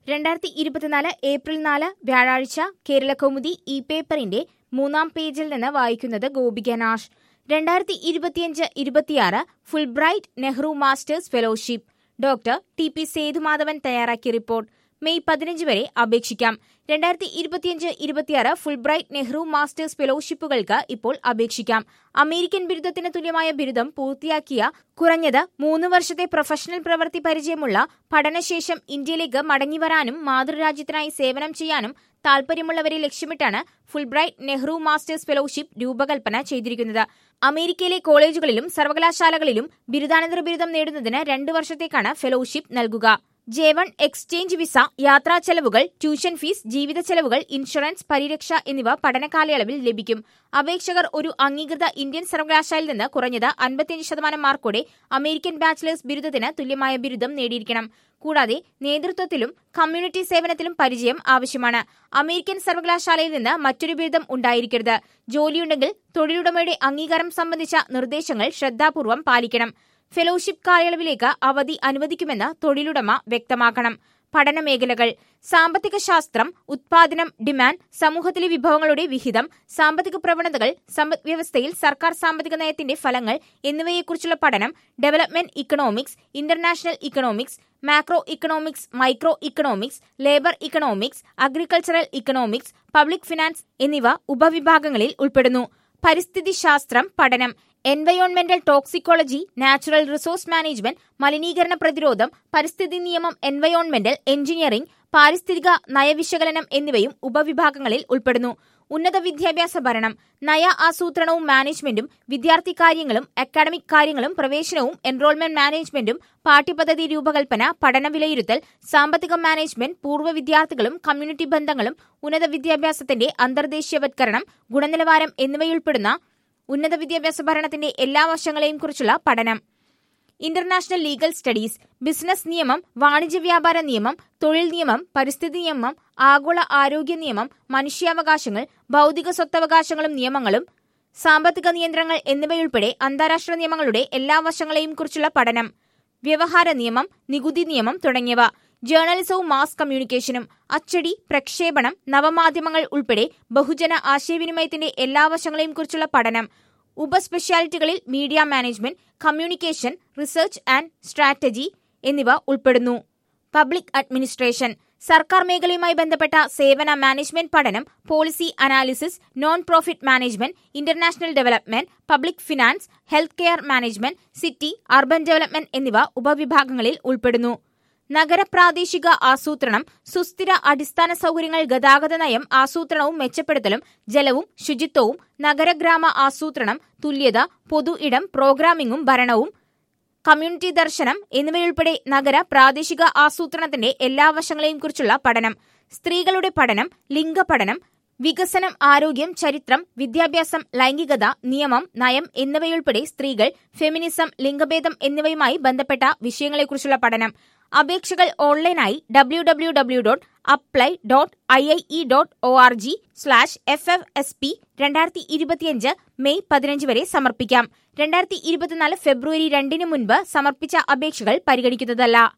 രണ്ടായിരത്തി ഇരുപത്തിനാല് ഏപ്രിൽ നാല് വ്യാഴാഴ്ച കേരളകൗമുദി ഇ പേപ്പറിന്റെ മൂന്നാം പേജിൽ നിന്ന് വായിക്കുന്നത് ഗോപിക നാഷ് രണ്ടായിരത്തി ഇരുപത്തിയഞ്ച് ഇരുപത്തിയാറ് Fulbright Nehru masters fellowship doctor T P Sethumadhavan തയ്യാറാക്കിയ റിപ്പോർട്ട് മെയ് പതിനഞ്ച് വരെ അപേക്ഷിക്കാം രണ്ടായിരത്തി ഇരുപത്തിയഞ്ച് ഇരുപത്തിയാറ് ഫുൾബ്രൈറ്റ് നെഹ്റു മാസ്റ്റേഴ്സ് ഫെലോഷിപ്പുകൾക്ക് ഇപ്പോൾ അപേക്ഷിക്കാം അമേരിക്കൻ ബിരുദത്തിന് തുല്യമായ ബിരുദം പൂർത്തിയാക്കിയ കുറഞ്ഞത് മൂന്ന് വർഷത്തെ പ്രൊഫഷണൽ പ്രവൃത്തി പരിചയമുള്ള പഠനശേഷം ഇന്ത്യയിലേക്ക് മടങ്ങിവരാനും മാതൃരാജ്യത്തിനായി സേവനം ചെയ്യാനും താൽപര്യമുള്ളവരെ ലക്ഷ്യമിട്ടാണ് ഫുൾബ്രൈറ്റ് നെഹ്റു മാസ്റ്റേഴ്സ് ഫെലോഷിപ്പ് രൂപകൽപ്പന ചെയ്തിരിക്കുന്നത് അമേരിക്കയിലെ കോളേജുകളിലും സർവകലാശാലകളിലും ബിരുദാനന്തര ബിരുദം നേടുന്നതിന് രണ്ട് വർഷത്തേക്കാണ് ഫെലോഷിപ്പ് നൽകുക ജെ വൺ എക്സ്ചേഞ്ച് വിസ യാത്രാ ചെലവുകൾ ട്യൂഷൻ ഫീസ് ജീവിത ചെലവുകൾ ഇൻഷുറൻസ് പരിരക്ഷ എന്നിവ പഠന കാലയളവിൽ ലഭിക്കും അപേക്ഷകർ ഒരു അംഗീകൃത ഇന്ത്യൻ സർവകലാശാലയിൽ നിന്ന് കുറഞ്ഞത് അൻപത്തിയഞ്ച് ശതമാനം മാർക്കോടെ അമേരിക്കൻ ബാച്ചിലേഴ്സ് ബിരുദത്തിന് തുല്യമായ ബിരുദം നേടിയിരിക്കണം കൂടാതെ നേതൃത്വത്തിലും കമ്മ്യൂണിറ്റി സേവനത്തിലും പരിചയം ആവശ്യമാണ് അമേരിക്കൻ സർവകലാശാലയിൽ നിന്ന് മറ്റൊരു ബിരുദം ഉണ്ടായിരിക്കരുത് ജോലിയുണ്ടെങ്കിൽ തൊഴിലുടമയുടെ അംഗീകാരം സംബന്ധിച്ച നിർദ്ദേശങ്ങൾ ശ്രദ്ധാപൂർവം പാലിക്കണം ഫെലോഷിപ്പ് കാലയളവിലേക്ക് അവധി അനുവദിക്കുമെന്ന് തൊഴിലുടമ വ്യക്തമാക്കണം പഠന മേഖലകൾ സാമ്പത്തിക ശാസ്ത്രം ഉത്പാദനം ഡിമാൻഡ് സമൂഹത്തിലെ വിഭവങ്ങളുടെ വിഹിതം സാമ്പത്തിക പ്രവണതകൾ സമ്പദ് വ്യവസ്ഥയിൽ സർക്കാർ സാമ്പത്തിക നയത്തിന്റെ ഫലങ്ങൾ എന്നിവയെക്കുറിച്ചുള്ള പഠനം development economics international economics macro economics micro economics labour economics agricultural economics public finance എന്നിവ ഉപവിഭാഗങ്ങളിൽ ഉൾപ്പെടുന്നു പരിസ്ഥിതി ശാസ്ത്രം പഠനം എൻവയോൺമെന്റൽ ടോക്സിക്കോളജി നാച്ചുറൽ റിസോഴ്സ് മാനേജ്മെന്റ് മലിനീകരണ പ്രതിരോധം പരിസ്ഥിതി നിയമം എൻവയോൺമെന്റൽ എഞ്ചിനീയറിംഗ് പാരിസ്ഥിതിക നയവിശകലനം എന്നിവയും ഉപവിഭാഗങ്ങളിൽ ഉൾപ്പെടുന്നു ഉന്നത വിദ്യാഭ്യാസ ഭരണം നയ ആസൂത്രണവും മാനേജ്മെന്റും വിദ്യാർത്ഥി കാര്യങ്ങളും അക്കാഡമിക് കാര്യങ്ങളും പ്രവേശനവും എൻറോൾമെന്റ് മാനേജ്മെന്റും പാഠ്യപദ്ധതി രൂപകൽപ്പന പഠന വിലയിരുത്തൽ സാമ്പത്തിക മാനേജ്മെന്റ് പൂർവ്വ വിദ്യാർത്ഥികളും കമ്മ്യൂണിറ്റി ബന്ധങ്ങളും ഉന്നത വിദ്യാഭ്യാസത്തിന്റെ അന്തർദേശീയവത്കരണം ഗുണനിലവാരം എന്നിവയുൾപ്പെടുന്ന ഉന്നത വിദ്യാഭ്യാസ ഭരണത്തിന്റെ എല്ലാ വശങ്ങളെയും കുറിച്ചുള്ള പഠനം ഇന്റർനാഷണൽ ലീഗൽ സ്റ്റഡീസ് ബിസിനസ് നിയമം വാണിജ്യ വ്യാപാര നിയമം തൊഴിൽ നിയമം പരിസ്ഥിതി നിയമം ആഗോള ആരോഗ്യ നിയമം മനുഷ്യാവകാശങ്ങൾ ഭൗതിക സ്വത്തവകാശങ്ങളും നിയമങ്ങളും സാമ്പത്തിക നിയന്ത്രണങ്ങൾ എന്നിവയുൾപ്പെടെ അന്താരാഷ്ട്ര നിയമങ്ങളുടെ എല്ലാ വശങ്ങളെയും കുറിച്ചുള്ള പഠനം വ്യവഹാര നിയമം നികുതി നിയമം തുടങ്ങിയവ ജേർണലിസവും മാസ് കമ്മ്യൂണിക്കേഷനും അച്ചടി പ്രക്ഷേപണം നവമാധ്യമങ്ങൾ ഉൾപ്പെടെ ബഹുജന ആശയവിനിമയത്തിന്റെ എല്ലാ വശങ്ങളെയും കുറിച്ചുള്ള പഠനം ഉപസ്പെഷ്യാലിറ്റികളിൽ media management communication research and strategy എന്നിവ ഉൾപ്പെടുന്നു പബ്ലിക് അഡ്മിനിസ്ട്രേഷൻ സർക്കാർ മേഖലയുമായി ബന്ധപ്പെട്ട സേവന മാനേജ്മെന്റ് പഠനം policy analysis non profit management international development public finance health care management city urban development എന്നിവ ഉപവിഭാഗങ്ങളിൽ ഉൾപ്പെടുന്നു നഗരപ്രാദേശിക ആസൂത്രണം സുസ്ഥിര അടിസ്ഥാന സൗകര്യങ്ങൾ ഗതാഗത നയം ആസൂത്രണവും മെച്ചപ്പെടുത്തലും ജലവും ശുചിത്വവും നഗരഗ്രാമ ആസൂത്രണം തുല്യത പൊതു ഇടം പ്രോഗ്രാമിംഗും ഭരണവും കമ്മ്യൂണിറ്റി ദർശനം എന്നിവയുൾപ്പെടെ നഗര പ്രാദേശിക ആസൂത്രണത്തിന്റെ എല്ലാ വശങ്ങളെയും കുറിച്ചുള്ള പഠനം സ്ത്രീകളുടെ പഠനം ലിംഗപഠനം വികസനം ആരോഗ്യം ചരിത്രം വിദ്യാഭ്യാസം ലൈംഗികത നിയമം നയം എന്നിവയുൾപ്പെടെ സ്ത്രീകൾ ഫെമിനിസം ലിംഗഭേദം എന്നിവയുമായി ബന്ധപ്പെട്ട വിഷയങ്ങളെക്കുറിച്ചുള്ള പഠനം അപേക്ഷകൾ ഓൺലൈനായി W W W dot apply dot I I E dot O R G slash F F S P രണ്ടായിരത്തി ഇരുപത്തിയഞ്ച് മെയ് പതിനഞ്ച് വരെ സമർപ്പിക്കാം രണ്ടായിരത്തി ഇരുപത്തിനാല് ഫെബ്രുവരി രണ്ടിന് മുൻപ് സമർപ്പിച്ച അപേക്ഷകൾ പരിഗണിക്കുന്നതല്ല